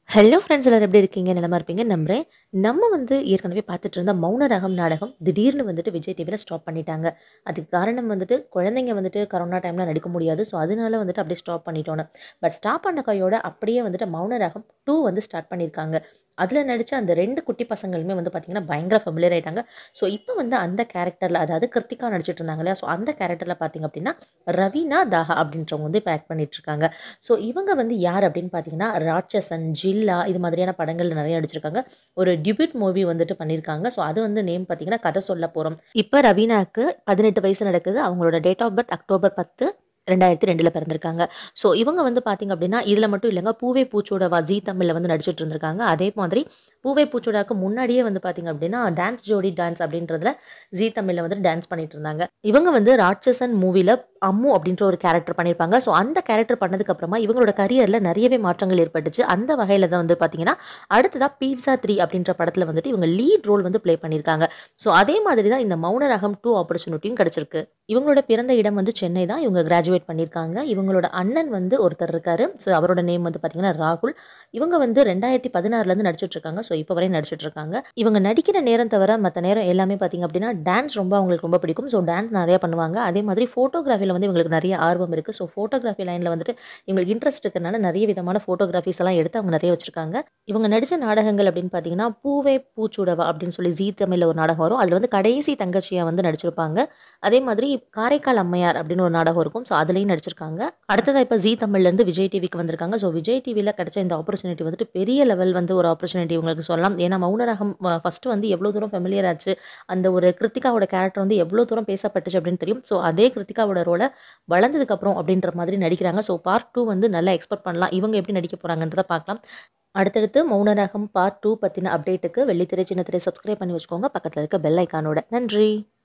hello friends எல்லாரும் எப்படி இருக்கீங்க நலமா இருப்பீங்க நம்புறேன் நம்ம வந்து ஏற்கனவே பார்த்துட்டு இருந்த மௌன ராகம் நாடகம் திடீர்னு வந்துட்டு விஜய் டிவியில் ஸ்டாப் பண்ணிட்டாங்க அதுக்கு காரணம் வந்துட்டு குழந்தைங்க வந்துட்டு கரோனா டைமில் நடிக்க முடியாது ஸோ அதனால வந்துட்டு அப்படியே ஸ்டாப் பண்ணிட்டோன்னு பட் ஸ்டாப் பண்ண கையோட அப்படியே வந்துட்டு மௌன ராகம் டூ வந்து ஸ்டார்ட் பண்ணியிருக்காங்க அதில் நடித்த அந்த ரெண்டு குட்டி பசங்களுமே வந்து பார்த்திங்கன்னா பயங்கர ஃபெமிலியர் ஆயிட்டாங்க ஸோ இப்போ வந்து அந்த கேரக்டரில் அதாவது கிருத்திகா நடிச்சிட்டு இருந்தாங்க இல்லையா ஸோ அந்த கேரக்டரில் பார்த்திங்க அப்படின்னா ரவீனா தாஹா அப்படின்றவங்க வந்து இப்போ ஆக்ட் பண்ணிட்டு இருக்காங்க ஸோ இவங்க வந்து யார் அப்படின்னு பார்த்தீங்கன்னா ராட்சசன் ஜில்லா இது மாதிரியான படங்கள் நிறைய நடிச்சிருக்காங்க ஒரு டிபியூட் மூவி வந்துட்டு பண்ணியிருக்காங்க ஸோ அது வந்து நேம் பார்த்தீங்கன்னா கதை சொல்ல போகிறோம் இப்போ ரவீனாக்கு பதினெட்டு வயசு நடக்குது அவங்களோட டேட் ஆஃப் பர்த் அக்டோபர் பத்து ரெண்டாயிரத்தி ரெண்டில் பிறந்திருக்காங்க ஸோ இவங்க வந்து பார்த்திங்க அப்படின்னா இதில் மட்டும் இல்லைங்க பூவே பூச்சோடவா ஜீ தமிழில் வந்து நடிச்சிட்டு இருந்திருக்காங்க அதே மாதிரி பூவே பூச்சோடாக்கு முன்னாடியே வந்து பார்த்திங்க அப்படின்னா டான்ஸ் ஜோடி டான்ஸ் அப்படின்றதுல ஜீ தமிழில் வந்து டான்ஸ் பண்ணிட்டு இருந்தாங்க இவங்க வந்து ராட்சசன் மூவியில் அம்மு அப்படின்ற ஒரு கேரக்டர் பண்ணியிருப்பாங்க ஸோ அந்த கேரக்டர் பண்ணதுக்கு அப்புறமா இவங்களோட கரியரில் நிறையவே மாற்றங்கள் ஏற்பட்டுச்சு அந்த வகையில் தான் வந்து பார்த்தீங்கன்னா அடுத்ததாக பீட்சா த்ரீ அப்படின்ற படத்தில் வந்துட்டு இவங்க லீட் ரோல் வந்து ப்ளே பண்ணியிருக்காங்க ஸோ அதே மாதிரி தான் இந்த மௌன ரகம் டூ ஆப்பர்ச்சுனிட்டியும் கிடச்சிருக்கு இவங்களோட பிறந்த இடம் வந்து சென்னை தான் இவங்க கிராஜுவேட் பண்ணியிருக்காங்க இவங்களோட அண்ணன் வந்து ஒருத்தர் இருக்காரு ஸோ அவரோட நேம் வந்து பார்த்தீங்கன்னா ராகுல் இவங்க வந்து ரெண்டாயிரத்தி பதினாறுலேருந்து நடிச்சிட்டு இருக்காங்க ஸோ இப்போ வரையும் நடிச்சிட்டு இருக்காங்க இவங்க நடிக்கிற நேரம் தவிர மற்ற நேரம் எல்லாமே பார்த்தீங்க அப்படின்னா டான்ஸ் ரொம்ப அவங்களுக்கு ரொம்ப பிடிக்கும் ஸோ டான்ஸ் நிறையா பண்ணுவாங்க அதே மாதிரி ஃபோட்டோகிராஃபியில் வந்து இவங்களுக்கு நிறைய ஆர்வம் இருக்குது ஸோ ஃபோட்டோகிராஃபி லைனில் வந்துட்டு இவங்களுக்கு இன்ட்ரெஸ்ட் இருக்கிறனால நிறைய விதமான ஃபோட்டோகிராஃபிஸ் எல்லாம் எடுத்து அவங்க நிறைய வச்சிருக்காங்க இவங்க நடித்த நாடகங்கள் அப்படின்னு பார்த்தீங்கன்னா பூவே பூச்சுடவா அப்படின்னு சொல்லி ஜீ தமிழில் ஒரு நாடகம் வரும் அதில் வந்து கடைசி தங்கச்சியாக வந்து நடிச்சிருப்பாங்க அதே மாதிரி காரைக்கால் அம்மையார் அப்படின்னு ஒரு நாடகம் இருக்கும் ஸோ அதுலேயும் நடிச்சிருக்காங்க அடுத்ததாக இப்போ ஜீ தமிழ்லேருந்து விஜய் டிவிக்கு வந்திருக்காங்க ஸோ விஜய் டிவியில் கிடைச்ச இந்த ஆப்பர்ச்சுனிட்டி வந்துட்டு பெரிய லெவல் வந்து ஒரு ஆப்பர்ச்சுனிட்டி உங்களுக்கு சொல்லலாம் ஏன்னா மௌனராகம் ஃபஸ்ட்டு வந்து எவ்வளோ தூரம் ஃபெமிலியர் ஆச்சு அந்த ஒரு கிருத்திகாவோட கேரக்டர் வந்து எவ்வளோ தூரம் பேசப்பட்டுச்சு அப்படின்னு தெரியும் ஸோ அதே கிருத்திகாவோட ரோலை வளர்ந்ததுக்கப்புறம் அப்படின்ற மாதிரி நடிக்கிறாங்க ஸோ பார்ட் டூ வந்து நல்லா எக்ஸ்பெக்ட் பண்ணலாம் இவங்க எப்படி நடிக்க போகிறாங்கன்றதை பார்க்கலாம் அடுத்தடுத்து மௌனராகம் பார்ட் டூ பற்றின அப்டேட்டுக்கு வெள்ளித்திரை சின்னத்திரை சப்ஸ்கிரைப் பண்ணி வச்சுக்கோங்க பக்கத்தில் இருக்க பெல் ஐக்கானோட நன்றி